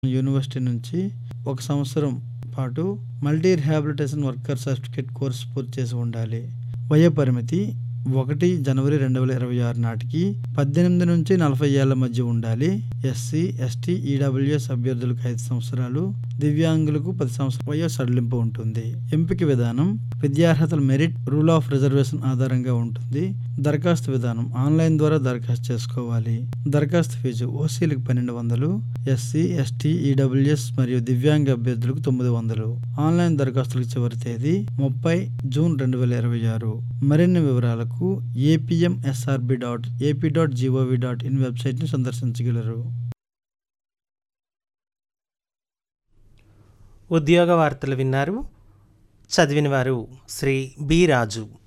university నుంచి ఒక సంవత్సరం పాటు multi rehabilitation worker certificate course పూర్తి చేసి ఉండాలి వయో పరిమితి ఒకటి జనవరి రెండు వేల ఇరవై ఆరు నాటికి పద్దెనిమిది నుంచి నలభై ఏళ్ల మధ్య ఉండాలి ఎస్సీ ఎస్టీ ఈడబ్ల్యూఎస్ అభ్యర్థులకు ఐదు సంవత్సరాలు దివ్యాంగులకు పది సంవత్సరాల వయో సడలింపు ఉంటుంది ఎంపిక విధానం విద్యార్హతల మెరిట్ రూల్ ఆఫ్ రిజర్వేషన్ ఆధారంగా ఉంటుంది దరఖాస్తు విధానం ఆన్లైన్ ద్వారా దరఖాస్తు చేసుకోవాలి దరఖాస్తు ఫీజు ఓసీలకు పన్నెండు వందలు ఎస్సీ ఎస్టీ ఈడబ్ల్యూఎస్ మరియు దివ్యాంగ అభ్యర్థులకు తొమ్మిది వందలు ఆన్లైన్ దరఖాస్తులకు చివరి తేదీ ముప్పై జూన్ రెండు వేల ఇరవై ఆరు మరిన్ని వివరాలకు APM SRB dot AP dot GOV dot in వెబ్సైట్ని సందర్శించగలరు ఉద్యోగ వార్తలు విన్నారు చదివిన వారు శ్రీ బి రాజు